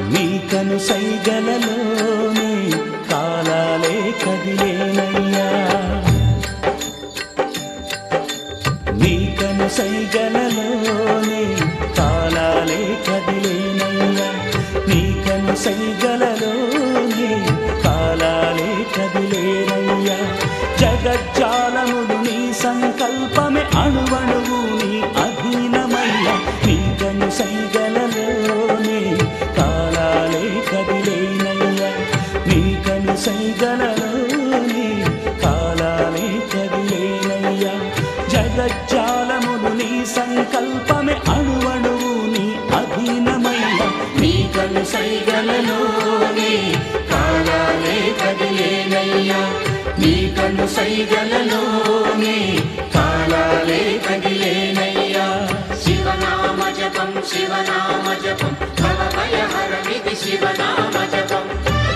నీకను సైగలలోనే కాలాలే కదిలేనయ్యా నీకను సైగలలోనే కాలాలే కదిలేనయ్యా నీకను సైగలలోనే కాలాలే కదిలేనయ్యా జగజ్జాలములు నీ సంకల్పమే అణువణువు నీ అధీనమయ్యా నీకను సైగలలోనే కాలాలే కదిలేనయ్యా నీకను సైగలలోనే కాలాలే కదిలేనయ్యా జగజ్జాలములు నీ సంకల్పమే అణువణువు నీ అధీనమయ్యా నీకను సైగలలోనే కాలాలే కదిలేనయ్యా నీకను సైగలలోనే కాలాలే కదిలేనయ్యా శివనామ జపం శివనామ జపం భవభయహరమిది శివనామ జపం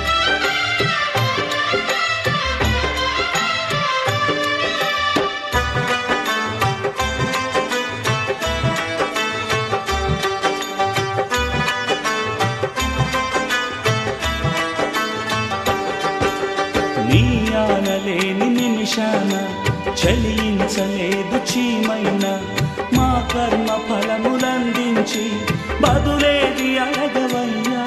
నీ ఆనలేని నిమిషాన చలించలేదు చీమైన మా కర్మ ఫలములందించి బదులేది అడగవయ్యా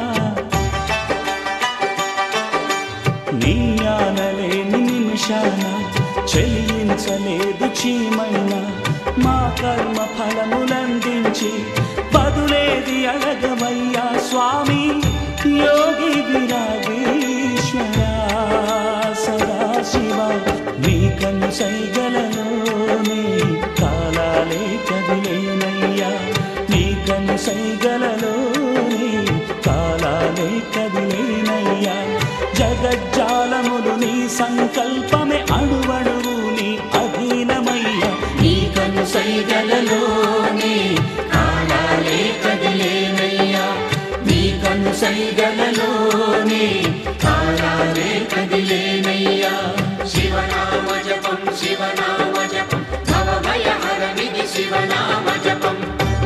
నీ ఆనలేని నిమిషాన చెల్లించలేదు చీమైన మా కర్మ ఫలములందించి బదులేది అడగవయ్యా స్వామి యోగి విరాగేశ్వర సదాశివ నీ కన్ను సైగలలోనే కాలాలే కదిలేనయ్యా నీ కన్ను సైగలలోనే కాలాలే కదిలేనయ్యా జగజ్జాలములు నీ సంకల్పమే అణువణువు నీ అధీనమయ్యా నీ కన్ను సైగలలోనే కాలాలే కదిలేనయ్యా నీ కన్ను సైగలలోనే కాలాలే కదిలేనయ్యా శివనామ జపం శివనామ జపం భవభయహరమిది శివనామ జపం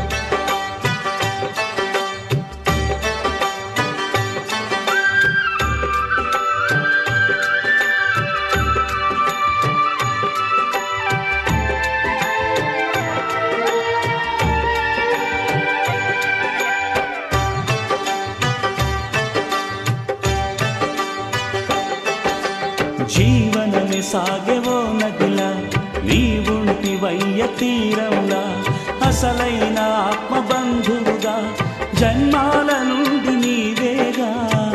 జీవనమే సాగెవో నదిలా నీవుంటి వయ్య తీరంలా అసలైన ఆత్మబంధువుగా జన్మాల నుండి నీవేగా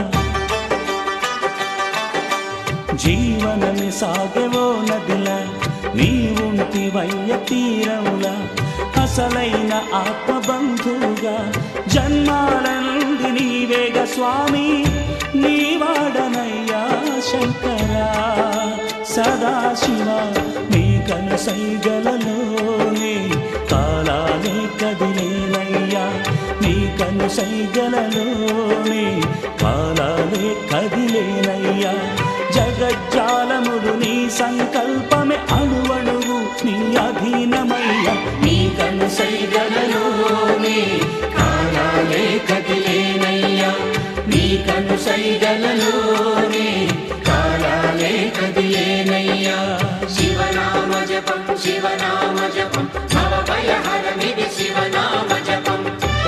జీవనమే సాగెవో నదిలా నీవుంటి వయ్య తీరంలా అసలైన ఆత్మబంధువుగా జన్మాల నుండి నీవేగా స్వామి నీవాడనయ్యా శంకరా సదాశివ నీ కను సైగలలోనే కాలాలే కదిలేనయ్యా నీ కను సైగలలోనే కాలాలే కదిలేనయ్యా జగజ్జాలములు నీ సంకల్పమే అణువణువు నీ అధీనమయ్యా నీ కను సైగలలోనే కాలాలే కదిలేనయ్యా నీ కను సైగలలోనే కాలాలే కదిలేనయ్యా శివనామ జపం శివనామ జపం భవభయహరమిది శివనామ జపం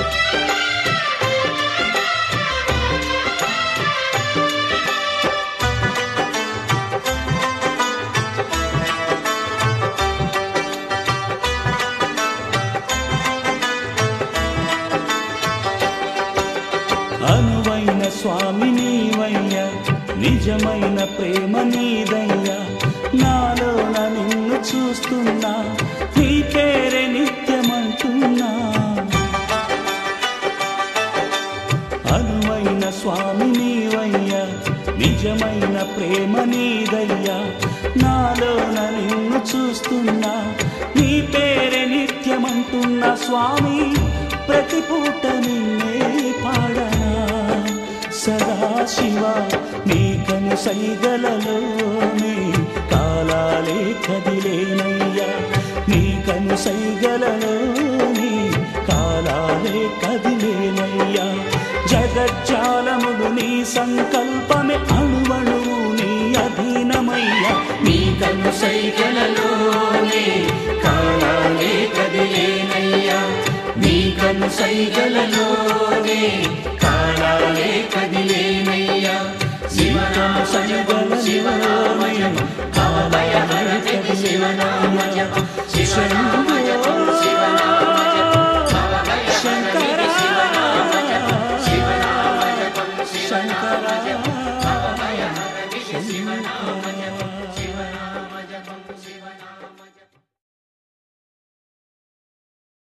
అనువైన స్వామి నీవయ్యా నిజమైన ప్రేమ నీదయ్యా నాలోన నిన్ను చూస్తున్నా నీ పేరే నిత్యమంటున్నా అనువైన స్వామి నీవయ్యా నిజమైన ప్రేమ నీదయ్యా నాలోన నిన్ను చూస్తున్నా నీ పేరే నిత్యమంటున్నా స్వామి ప్రతి పూట నిన్నే పాడనా సదాశివ నీ కను సైగలలోనే కాలాలే కదిలేనయ్యా నీ కను సైగలలోనే కాలాలే కదిలేనయ్యా జగజ్జాలములు నీ సంకల్పమే అణువణువు నీ అధీనమయ్యా నీ కన్ను సైగలలోనే కాలాలే కదిలేనయ్యా నీ కన్ను సైగలలోనే కాలాలే కదిలేనయ్యా శివనామ సైగల శివనామయం కాలయ హరతి శివనామ